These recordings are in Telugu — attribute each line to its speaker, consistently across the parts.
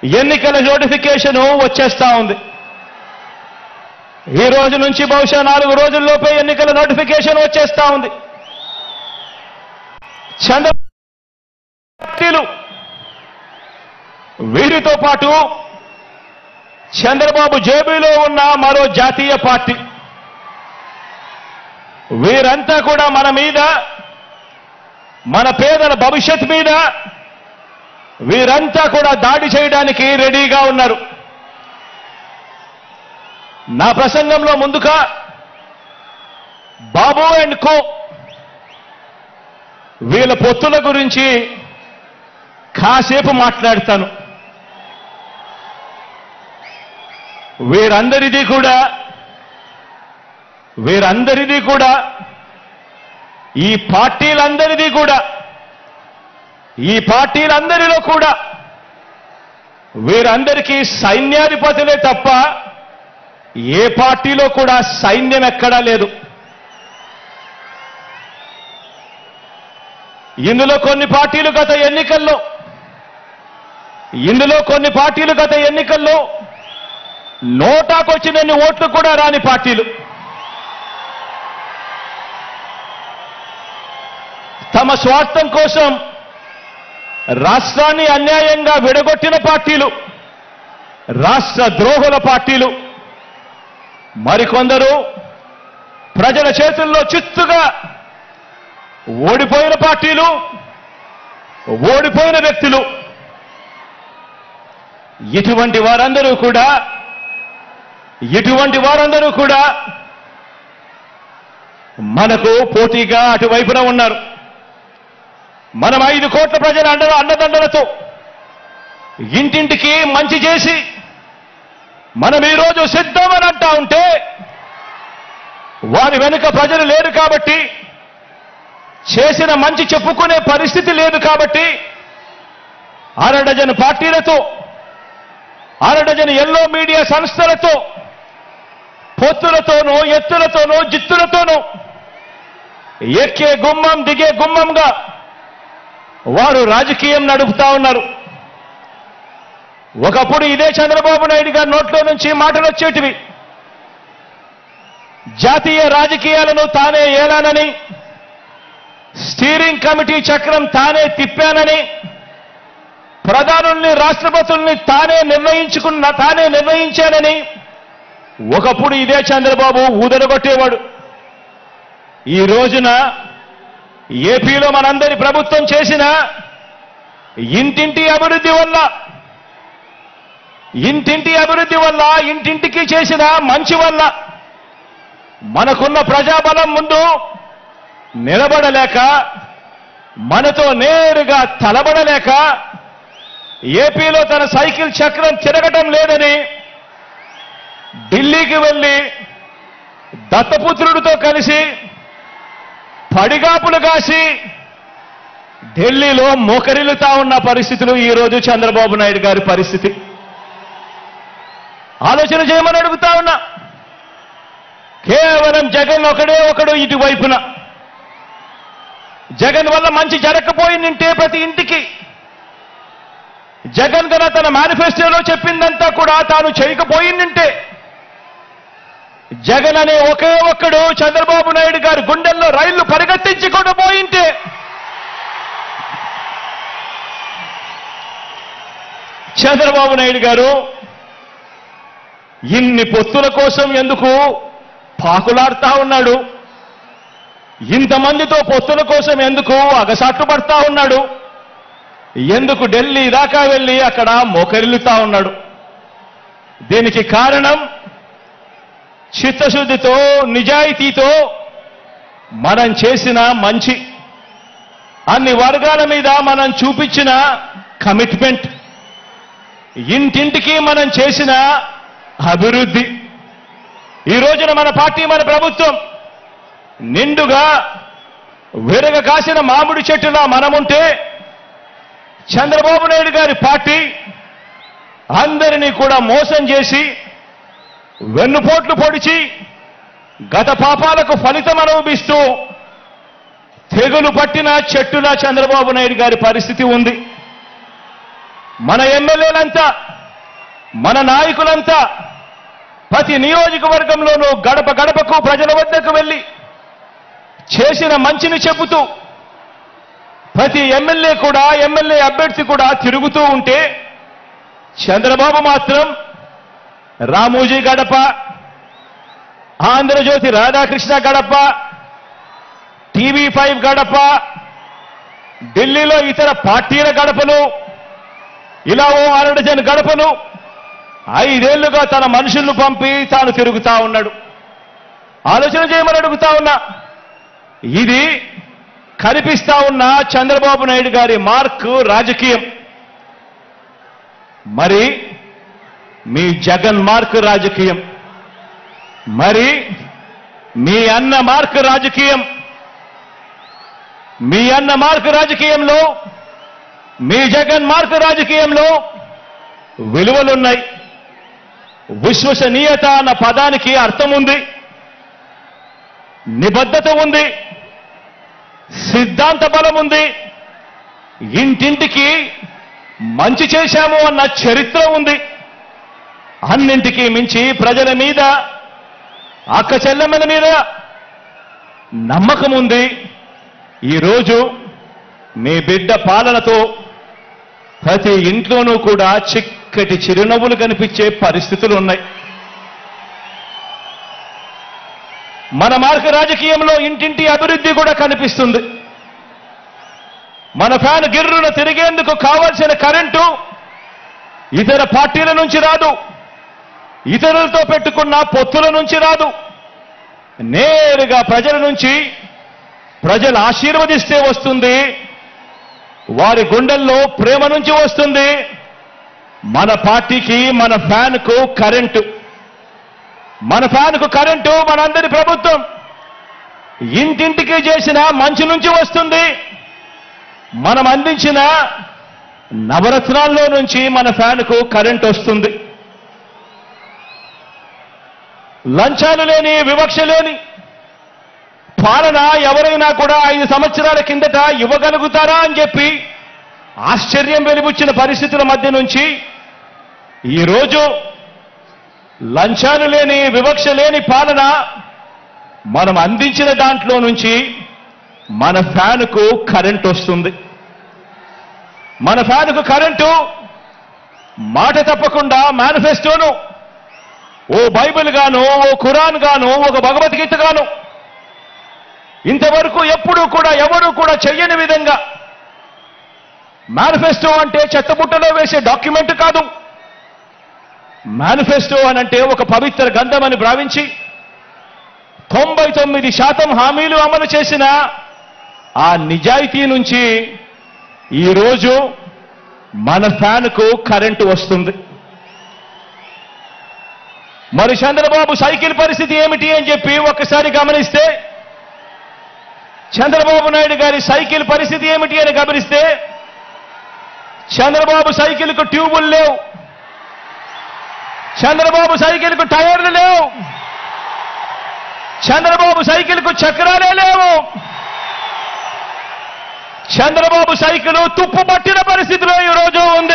Speaker 1: ఎన్నికల నోటిఫికేషన్ వచ్చేస్తా ఉంది ఈ రోజు నుంచి బహుశా నాలుగు రోజుల్లోపే ఎన్నికల నోటిఫికేషన్ వచ్చేస్తా ఉంది చంద్ర పార్టీలు వీరితో పాటు చంద్రబాబు జేబీలో ఉన్న మరో జాతీయ పార్టీ వీరంతా కూడా మన మీద మన పేదల భవిష్యత్ మీద వీరంతా కూడా దాడి చేయడానికి రెడీగా ఉన్నారు నా ప్రసంగంలో ముందుగా బాబు అండ్ కో వీళ్ళ పొత్తుల గురించి కాసేపు మాట్లాడతాను వీరందరిది కూడా వీరందరిది కూడా ఈ పార్టీలందరిది కూడా ఈ పార్టీలందరిలో కూడా వీరందరికీ సైన్యాధిపతులే తప్ప ఏ పార్టీలో కూడా సైన్యం ఎక్కడా లేదు ఇందులో కొన్ని పార్టీలు గత ఎన్నికల్లో ఇందులో కొన్ని పార్టీలు గత ఎన్నికల్లో నోటాకొచ్చినన్ని ఓట్లు కూడా రాని పార్టీలు తమ స్వార్థం కోసం రాష్ట్రాన్ని అన్యాయంగా విడగొట్టిన పార్టీలు రాష్ట్ర ద్రోహుల పార్టీలు మరికొందరు ప్రజల చేతుల్లో చిత్తుగా ఓడిపోయిన పార్టీలు ఓడిపోయిన వ్యక్తులు ఇటువంటి వారందరూ కూడా ఇటువంటి వారందరూ కూడా మనకు పోటీగా అటువైపున ఉన్నారు మనం ఐదు కోట్ల ప్రజల అండ అండదండలతో ఇంటింటికి మంచి చేసి మనం ఈరోజు సిద్ధమని అంటా ఉంటే వారి వెనుక ప్రజలు లేరు కాబట్టి చేసిన మంచి చెప్పుకునే పరిస్థితి లేదు కాబట్టి అరడజన్ పార్టీలతో అరడజన్ ఎల్లో మీడియా సంస్థలతో పొత్తులతోనూ ఎత్తులతోనూ జిత్తులతోనూ ఎక్కే గుమ్మం దిగే గుమ్మంగా వారు రాజకీయం నడుపుతా ఉన్నారు ఒకప్పుడు ఇదే చంద్రబాబు నాయుడు గారి నోట్లో నుంచి మాటలు వచ్చేటివి జాతీయ రాజకీయాలను తానే ఏలానని స్టీరింగ్ కమిటీ చక్రం తానే తిప్పానని ప్రధానుల్ని రాష్ట్రపతుల్ని తానే నిర్ణయించుకున్న తానే నిర్ణయించానని ఒకప్పుడు ఇదే చంద్రబాబు ఊదరగొట్టేవాడు ఈ రోజున ఏపీలో మనందరి ప్రభుత్వం చేసిన ఇంటింటి అభివృద్ధి వల్ల ఇంటింటి అభివృద్ధి వల్ల ఇంటింటికి చేసిన మంచి వల్ల మనకున్న ప్రజాబలం ముందు నిలబడలేక మనతో నేరుగా తలబడలేక ఏపీలో తన సైకిల్ చక్రం తిరగటం లేదని ఢిల్లీకి వెళ్ళి దత్తపుత్రుడితో కలిసి పడిగాపులు కాసి ఢిల్లీలో మోకరిల్లుతా ఉన్న పరిస్థితులు ఈ రోజు చంద్రబాబు నాయుడు గారి పరిస్థితి ఆలోచన చేయమని అడుగుతా ఉన్నా కేవలం జగన్ ఒకడే ఒకడు ఇటువైపున జగన్ వల్ల మంచి జరగకపోయిందంటే ప్రతి ఇంటికి జగన్ గన తన మేనిఫెస్టోలో చెప్పిందంతా కూడా తాను చేయకపోయిందంటే జగన్ అనే ఒకే ఒక్కడు చంద్రబాబు నాయుడు గారి గుండెల్లో రైళ్లు పరిగెత్తించకుండా పోయింటే చంద్రబాబు నాయుడు గారు ఇన్ని పొత్తుల కోసం ఎందుకు పాకులాడుతా ఉన్నాడు ఇంతమందితో పొత్తుల కోసం ఎందుకు అగసాట్లు పడతా ఉన్నాడు ఎందుకు ఢిల్లీ దాకా వెళ్ళి అక్కడ మోకరిల్లుతా ఉన్నాడు దీనికి కారణం చిత్తశుద్ధితో నిజాయితీతో మనం చేసిన మంచి అన్ని వర్గాల మీద మనం చూపించిన కమిట్మెంట్ ఇంటింటికి మనం చేసిన అభివృద్ధి ఈ రోజున మన పార్టీ మన ప్రభుత్వం నిండుగా విరగ కాసిన మామిడి చెట్టులా మనముంటే చంద్రబాబు నాయుడు గారి పార్టీ అందరినీ కూడా మోసం చేసి వెన్నుపోట్లు పొడిచి గత పాపాలకు ఫలితం అనుభవిస్తూ తెగులు పట్టిన చెట్టులా చంద్రబాబు నాయుడు గారి పరిస్థితి ఉంది మన ఎమ్మెల్యేలంతా మన నాయకులంతా ప్రతి నియోజకవర్గంలోనూ గడప గడపకు ప్రజల వద్దకు వెళ్ళి చేసిన మంచిని చెబుతూ ప్రతి ఎమ్మెల్యే కూడా ఎమ్మెల్యే అభ్యర్థి కూడా తిరుగుతూ ఉంటే చంద్రబాబు మాత్రం రామోజీ గడప ఆంధ్రజ్యోతి రాధాకృష్ణ గడప టీవీ ఫైవ్ గడప ఢిల్లీలో ఇతర పార్టీల గడపలు ఇలా ఓ అరడజన్ గడపలు ఐదేళ్లుగా తన మనుషులను పంపి తాను తిరుగుతా ఉన్నాడు ఆలోచన చేయమని అడుగుతా ఉన్నా ఇది కనిపిస్తా ఉన్న చంద్రబాబు నాయుడు గారి మార్క్ రాజకీయం మరి మీ జగన్ మార్క్ రాజకీయం మరి మీ అన్న మార్క్ రాజకీయం మీ అన్న మార్క్ రాజకీయంలో మీ జగన్ మార్క్ రాజకీయంలో విలువలున్నాయి విశ్వసనీయత అన్న పదానికి అర్థం ఉంది నిబద్ధత ఉంది సిద్ధాంత బలం ఉంది ఇంటింటికి మంచి చేశాము అన్న చరిత్ర ఉంది అన్నింటికీ మించి ప్రజల మీద అక్క చెల్లెమ్మల మీద నమ్మకం ఉంది ఈరోజు మీ బిడ్డ పాలనతో ప్రతి ఇంట్లోనూ కూడా చిక్కటి చిరునవ్వులు కనిపించే పరిస్థితులు ఉన్నాయి మన మార్గ రాజకీయంలో ఇంటింటి అభివృద్ధి కూడా కనిపిస్తుంది మన ఫ్యాన్ గిర్రున తిరిగేందుకు కావాల్సిన కరెంటు ఇతర పార్టీల నుంచి రాదు ఇతరులతో పెట్టుకున్న పొత్తుల నుంచి రాదు నేరుగా ప్రజల నుంచి ప్రజలు ఆశీర్వదిస్తే వస్తుంది వారి గుండెల్లో ప్రేమ నుంచి వస్తుంది మన పార్టీకి మన ఫ్యాన్కు కరెంటు మన ఫ్యాన్కు కరెంటు మనందరి ప్రభుత్వం ఇంటింటికి చేసిన మంచి నుంచి వస్తుంది మనం అందించిన నవరత్నాల్లో నుంచి మన ఫ్యాన్కు కరెంట్ వస్తుంది లంచాలు లేని వివక్ష లేని పాలన ఎవరైనా కూడా ఐదు సంవత్సరాల కిందట ఇవ్వగలుగుతారా అని చెప్పి ఆశ్చర్యం వెలిబుచ్చిన పరిస్థితుల మధ్య నుంచి ఈరోజు లంచాలు లేని వివక్ష లేని పాలన మనం అందించిన దాంట్లో నుంచి మన ఫ్యాన్కు కరెంట్ వస్తుంది మన ఫ్యాన్కు కరెంటు మాట తప్పకుండా మేనిఫెస్టోను ఓ బైబిల్ గాను ఓ ఖురాన్ గాను ఒక భగవద్గీత గాను ఇంతవరకు ఎప్పుడూ కూడా ఎవరూ కూడా చెయ్యని విధంగా మేనిఫెస్టో అంటే చెత్తబుట్టలో వేసే డాక్యుమెంట్ కాదు మేనిఫెస్టో అనంటే ఒక పవిత్ర గంధం అని భావించి తొంభై తొమ్మిది శాతం హామీలు అమలు చేసిన ఆ నిజాయితీ నుంచి ఈరోజు మన ఫ్యాన్కు కరెంటు వస్తుంది మరి చంద్రబాబు సైకిల్ పరిస్థితి ఏమిటి అని చెప్పి ఒక్కసారి గమనిస్తే చంద్రబాబు నాయుడు గారి సైకిల్ పరిస్థితి ఏమిటి అని గమనిస్తే చంద్రబాబు సైకిల్కు ట్యూబులు లేవు చంద్రబాబు సైకిల్కు టైర్లు లేవు చంద్రబాబు సైకిల్కు చక్రాలే లేవు చంద్రబాబు సైకిల్ తుప్పు పట్టిన పరిస్థితిలో ఈ రోజు ఉంది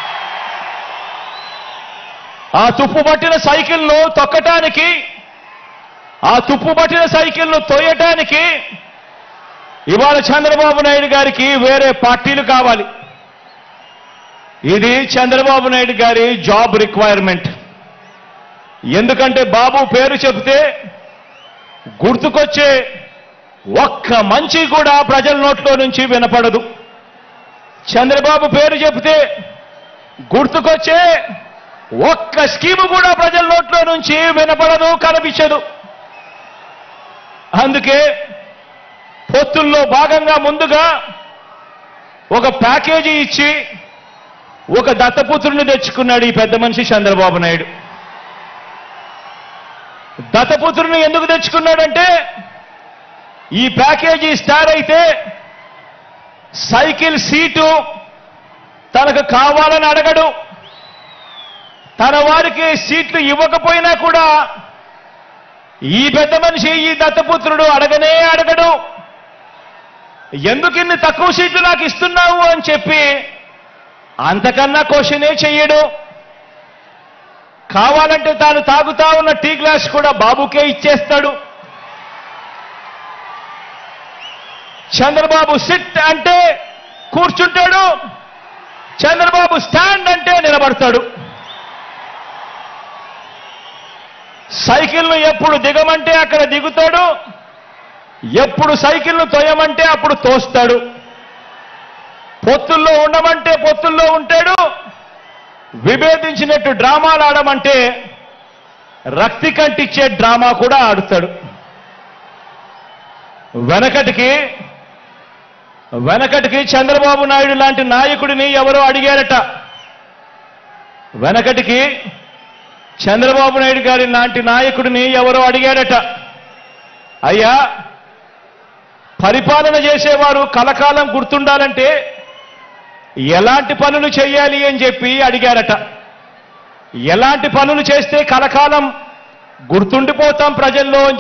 Speaker 1: ఆ తుప్పు పట్టిన సైకిల్ను తొక్కటానికి ఆ తుప్పు పట్టిన సైకిల్ను తోయటానికి ఇవాళ చంద్రబాబు నాయుడు గారికి వేరే పార్టీలు కావాలి ఇది చంద్రబాబు నాయుడు గారి జాబ్ రిక్వైర్మెంట్ ఎందుకంటే బాబు పేరు చెబితే గుర్తుకొచ్చే ఒక్క మంచి కూడా ప్రజల నోట్లో నుంచి వినపడదు చంద్రబాబు పేరు చెబితే గుర్తుకొచ్చే ఒక్క స్కీము కూడా ప్రజల నోట్లో నుంచి వినపడదు కనిపించదు అందుకే పొత్తుల్లో భాగంగా ముందుగా ఒక ప్యాకేజీ ఇచ్చి ఒక దత్తపుత్రుని తెచ్చుకున్నాడు ఈ పెద్ద మనిషి చంద్రబాబు నాయుడు దత్తపుత్రుని ఎందుకు తెచ్చుకున్నాడంటే ఈ ప్యాకేజీ స్టార్ అయితే సైకిల్ సీటు తనకు కావాలని అడగడు తన వారికి సీట్లు ఇవ్వకపోయినా కూడా ఈ పెద్ద మనిషి ఈ దత్తపుత్రుడు అడగనే అడగడు ఎందుకు ఇన్ని తక్కువ సీట్లు నాకు ఇస్తున్నావు అని చెప్పి అంతకన్నా క్వశ్చనే చెయ్యడు కావాలంటే తాను తాగుతా ఉన్న టీ గ్లాస్ కూడా బాబుకే ఇచ్చేస్తాడు చంద్రబాబు సిట్ అంటే కూర్చుంటాడు చంద్రబాబు స్టాండ్ అంటే నిలబడతాడు సైకిల్ను ఎప్పుడు దిగమంటే అక్కడ దిగుతాడు ఎప్పుడు సైకిల్ను తోయమంటే అప్పుడు తోస్తాడు పొత్తుల్లో ఉండమంటే పొత్తుల్లో ఉంటాడు విభేదించినట్టు డ్రామాలు ఆడమంటే రక్తి కంటిచ్చే డ్రామా కూడా ఆడుతాడు వెనకటికి వెనకటికి చంద్రబాబు నాయుడు లాంటి నాయకుడిని ఎవరో అడిగారట వెనకటికి చంద్రబాబు నాయుడు గారి లాంటి నాయకుడిని ఎవరో అడిగారట అయ్యా పరిపాలన చేసేవారు కలకాలం గుర్తుండాలంటే ఎలాంటి పనులు చేయాలి అని చెప్పి అడిగారట ఎలాంటి పనులు చేస్తే కలకాలం గుర్తుండిపోతాం ప్రజల్లో అని